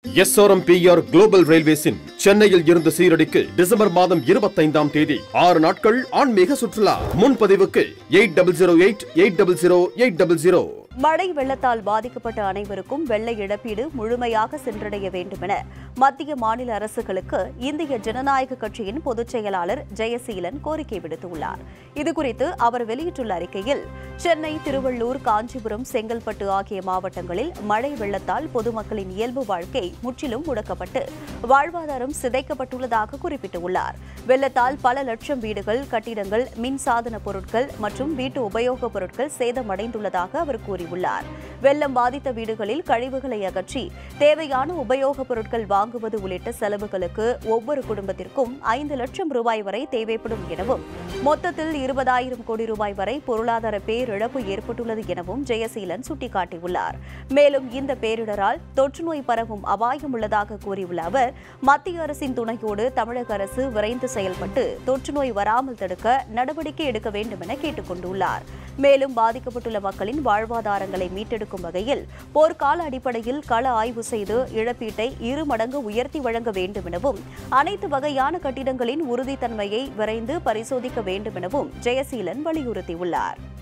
SRMPR global ரயில்வேஸின் சென்னையில் இருந்து சீரடிக்கு December மாதம் இருபத்தைந்தாம் தேதி ஆறு நாட்கள் ஆன்மீக சுற்றுலா முன்பதிவுக்கு eight double zero eight eight double zero eight double zero மழை வெள்ளத்தால் பாதிக்கப்பட்ட அனைவருக்கும் வெள்ள இழப்பீடு முழுமையாக சென்றடைய வேண்டுமென மத்திய மாநில அரசுகளுக்கு இந்திய ஜனநாயக கட்சியின் பொதுச் செயலாளர் ஜெயசீலன் கோரிக்கை விடுத்துள்ளார் இதுகுறித்து அவர் வெளியிட்டுள்ள அறிக்கையில் சென்னை திருவள்ளூர் காஞ்சிபுரம் செங்கல்பட்டு ஆகிய மாவட்டங்களில் மழை வெள்ளத்தால் பொதுமக்களின் இயல்பு வாழ்க்கை முற்றிலும் முடக்கப்பட்டு வாழ்வாதாரம் சிதைக்கப்பட்டுள்ளதாக குறிப்பிட்டுள்ளார் வெள்ளத்தால் பல லட்சம் வீடுகள் கட்டிடங்கள் மின்சாதன பொருட்கள் மற்றும் வீட்டு உபயோகப் பொருட்கள் சேதமடைந்துள்ளதாக அவர் கூறியுள்ளார் வெள்ளம் பாதித்த வீடுகளில் கழிவுகளை அகற்றி தேவையான உபயோகப் பொருட்கள் வாங்குவது உள்ளிட்ட செலவுகளுக்கு ஒவ்வொரு குடும்பத்திற்கும் ஐந்து லட்சம் ரூபாய் வரை தேவைப்படும் எனவும் மொத்தத்தில் இருபதாயிரம் கோடி ரூபாய் வரை பொருளாதார பேரிழப்பு ஏற்பட்டுள்ளது எனவும் ஜெயசீலன் சுட்டிக்காட்டியுள்ளார் மேலும் இந்த பேரிடரால் தொற்றுநோய் பரவும் அபாயம் உள்ளதாக கூறியுள்ள அவர் மத்திய அரசின் துணையோடு தமிழக அரசு விரைந்து செயல்பட்டு தொற்றுநோய் வராமல் தடுக்க நடவடிக்கை எடுக்க வேண்டும் என கேட்டுக் கொண்டுள்ளார் மேலும் பாதிக்கப்பட்டுள்ள மக்களின் வாழ்வாதாரங்களை மீட்டெடுக்கும் வகையில் போர்க்கால அடிப்படையில் கள ஆய்வு செய்து இழப்பீட்டை இரு மடங்கு உயர்த்தி வழங்க வேண்டும் எனவும் அனைத்து வகையான கட்டிடங்களின் உறுதித்தன்மையை விரைந்து பரிசோதிக்க வேண்டும் எனவும் ஜெயசீலன் வலியுறுத்தியுள்ளார்